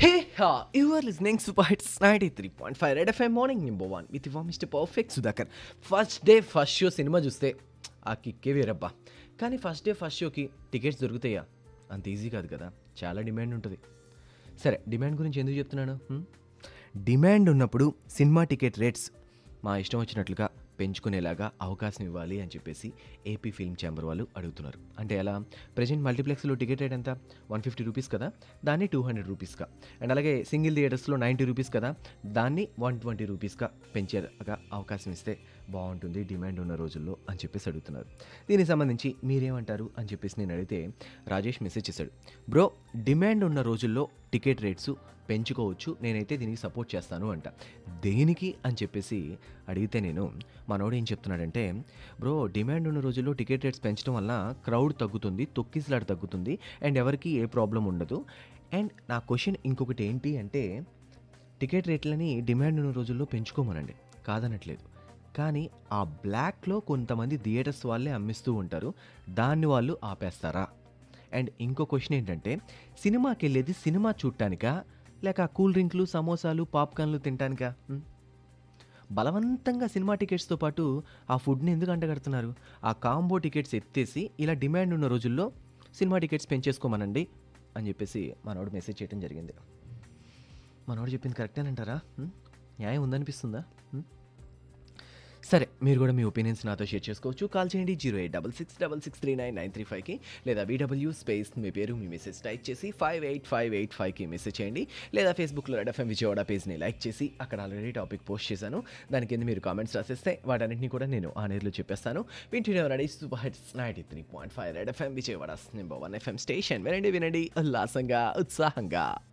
Hey, uh, you are listening Super Hits 93.5 Red FM morning number one with your Mr. Perfect Sudhakar. First day first show సినిమా చూస్తే ఆ కిక్కే వేరబ్బా కానీ first day ఫస్ట్ షోకి టికెట్స్ దొరుకుతాయా అంత ఈజీ కాదు కదా చాలా డిమాండ్ ఉంటుంది సరే డిమాండ్ గురించి ఎందుకు చెప్తున్నాను హ్మ్? డిమాండ్ ఉన్నప్పుడు సినిమా టికెట్ రేట్స్ మా ఇష్టం వచ్చినట్లుగా పెంచుకునేలాగా అవకాశం ఇవ్వాలి అని చెప్పేసి ఏపీ ఫిల్మ్ ఛాంబర్ వాళ్ళు అడుగుతున్నారు అంటే ఎలా ప్రజెంట్ మల్టీప్లెక్స్లో టికెట్ రేట్ ఎంత వన్ ఫిఫ్టీ రూపీస్ కదా దాన్ని టూ హండ్రెడ్ రూపీస్గా అండ్ అలాగే సింగిల్ థియేటర్స్లో నైంటీ రూపీస్ కదా దాన్ని వన్ ట్వంటీ రూపీస్గా పెంచేలాగా అవకాశం ఇస్తే బాగుంటుంది డిమాండ్ ఉన్న రోజుల్లో అని చెప్పేసి అడుగుతున్నారు దీనికి సంబంధించి మీరేమంటారు అని చెప్పేసి నేను అడిగితే రాజేష్ మెసేజ్ చేశాడు బ్రో డిమాండ్ ఉన్న రోజుల్లో టికెట్ రేట్స్ పెంచుకోవచ్చు నేనైతే దీనికి సపోర్ట్ చేస్తాను అంట దేనికి అని చెప్పేసి అడిగితే నేను మనోడు ఏం చెప్తున్నాడంటే బ్రో డిమాండ్ ఉన్న రోజుల్లో టికెట్ రేట్స్ పెంచడం వల్ల క్రౌడ్ తగ్గుతుంది తొక్కిసలాట తగ్గుతుంది అండ్ ఎవరికి ఏ ప్రాబ్లం ఉండదు అండ్ నా క్వశ్చన్ ఇంకొకటి ఏంటి అంటే టికెట్ రేట్లని డిమాండ్ ఉన్న రోజుల్లో పెంచుకోమనండి కాదనట్లేదు కానీ ఆ బ్లాక్లో కొంతమంది థియేటర్స్ వాళ్ళే అమ్మిస్తూ ఉంటారు దాన్ని వాళ్ళు ఆపేస్తారా అండ్ ఇంకో క్వశ్చన్ ఏంటంటే సినిమాకి వెళ్ళేది సినిమా చూడటానికా లేక కూల్ డ్రింక్లు సమోసాలు పాప్కార్న్లు తినటానికా ఉం? బలవంతంగా సినిమా టికెట్స్తో పాటు ఆ ఫుడ్ని ఎందుకు అంటగడుతున్నారు ఆ కాంబో టికెట్స్ ఎత్తేసి ఇలా డిమాండ్ ఉన్న రోజుల్లో సినిమా టికెట్స్ పెంచేసుకోమనండి అని చెప్పేసి మనోడు మెసేజ్ చేయడం జరిగింది మనోడు చెప్పింది కరెక్టేనంటారా ఉం? న్యాయం ఉందనిపిస్తుందా ఉం? సరే మీరు కూడా మీ ఒపీనియన్స్ నాతో షేర్ చేసుకోవచ్చు కాల్ చేయండి zero eight double six double six three nine nine three ఫైవ్కి లేదా వీడబ్ల్యూ స్పేస్ మీ పేరు మీ మెసేజ్ టైప్ చేసి ఫైవ్ ఎయిట్ ఫైవ్ ఎయిట్ ఫైవ్కి మెసేజ్ చేయండి లేదా ఫేస్బుక్లో రెడ్ ఎఫ్ఎం విజయవాడ పేజ్ని లైక్ చేసి అక్కడ ఆల్రెడీ టాపిక్ పోస్ట్ చేశాను దాని కింద మీరు కామెంట్స్ రాసేస్తే వాటన్నింటినీ కూడా నేను ఆ నేర్లో చెప్పేస్తాను వింటూనే ready super hits ninety three point five red FM Vijayawada number one FM station వినండి వినండి ఉల్లాసంగా ఉత్సాహంగా